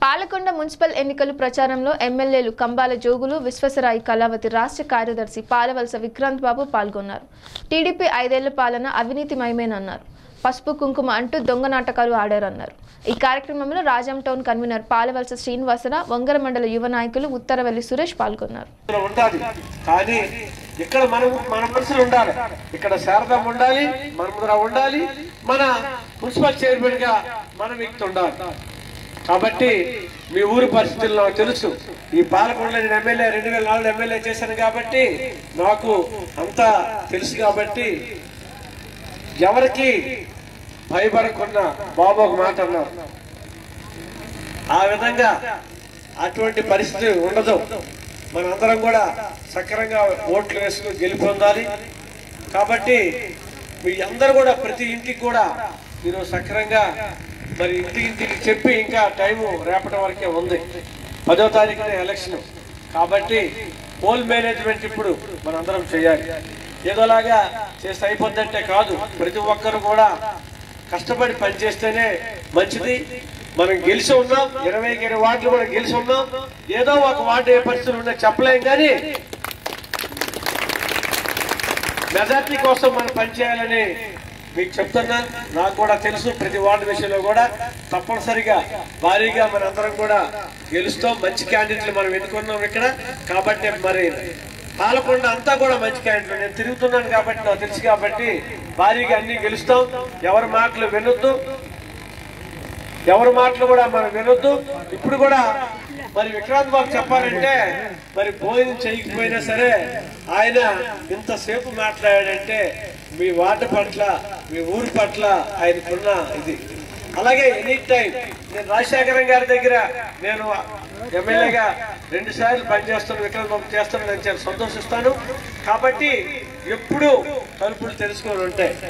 Palakonda municipal ఎన్నికలు ప్రచారంలో ఎమ్మెల్యేలు కంబాల జోగులు విశ్వసరాయి కళావతి రాష్ట్ర కార్యదర్శి పాలవలస విక్రాంత్ బాబు పాల్గొన్నారు టీడీపీ ఐదేళ్ల పాలన అవినీతిమయమేనన్నారు పసుపు కుంకుమ అంటూ దొంగ నాటకాలు ఆడారన్నారు ఈ కార్యక్రమంలో రాజాం టౌన్ కన్వీనర్ పాలవలస శ్రీనివాసన వంగర మండల యువ నాయకులు ఉత్తరవెల్లి సురేష్ పాల్గొన్నారు ఇక్కడ ఉండాలి కానీ ఇక్కడ మనం మన మనుషులు ఉండాలి ఇక్కడ శారదం ఉండాలి మనముద్ర ఉండాలి మన మున్సిపల్ చైర్మన్ గా మన వ్యక్తి ఉండాలి కాబట్టి మీ ఊరి పరిస్థితులు నాకు తెలుసు ఈ పాలకొండలో నేను ఎమ్మెల్యే రెండు వేల నాలుగు ఎమ్మెల్యే చేశాను కాబట్టి నాకు అంతా తెలుసు కాబట్టి ఎవరికి భయపడకుండా బాబు ఒక మాట అన్నారు ఆ విధంగా అటువంటి పరిస్థితి ఉండదు మనందరం కూడా సక్రంగా ఓట్లు వేసుకుని గెలుపొందాలి కాబట్టి మీ అందరూ కూడా ప్రతి ఇంటికి కూడా మీరు సక్రంగా మరి ఇంటి ఇంటికి చెప్పి ఇంకా టైము రేపటి వరకే ఉంది పదో తారీఖున ఎలక్షన్ కాబట్టి పోల్ మేనేజ్మెంట్ ఇప్పుడు మనందరం చేయాలి ఏదోలాగా చేస్తే అయిపోద్దంటే కాదు ప్రతి ఒక్కరు కూడా కష్టపడి పనిచేస్తేనే మంచిది మనం గెలిచి ఉన్నాం ఇరవైకి ఇరవై వార్డులు కూడా గెలిచి ఉన్నాం ఏదో ఒక వార్డు ఏ పరిస్థితులు ఉన్నా చెప్పలేం కానీ మెజార్టీ కోసం మనం పనిచేయాలని మీకు చెప్తున్నాను నాకు కూడా తెలుసు ప్రతి వార్డు విషయంలో కూడా తప్పనిసరిగా భారీగా మన అందరం కూడా గెలుస్తాం మంచి క్యాండిడేట్లు మనం ఎన్నుకున్నాం ఇక్కడ కాబట్టి మరి పాలకొండ అంతా కూడా మంచి క్యాండిడేట్ నేను తిరుగుతున్నాను కాబట్టి నాకు తెలుసు కాబట్టి భారీగా అన్ని గెలుస్తాం ఎవరి మాటలు వినొద్దు ఎవరి మాటలు కూడా మనం వినొద్దు ఇప్పుడు కూడా మరి విక్రాంత్ బాబు చెప్పాలంటే మరి భోజనం చేయకపోయినా సరే ఆయన ఇంతసేపు మాట్లాడాడంటే మీ వార్డు పట్ల మీ ఊరి పట్ల ఆయనకున్న ఇది అలాగే ఎనీ టైం నేను రాజశేఖరం గారి దగ్గర నేను ఎమ్మెల్యేగా రెండు సార్లు పనిచేస్తాను విక్రాంత్ బాబు చేస్తాను నేను చాలా సంతోషిస్తాను కాబట్టి ఎప్పుడు తలుపులు తెలుసుకొని ఉంటాయి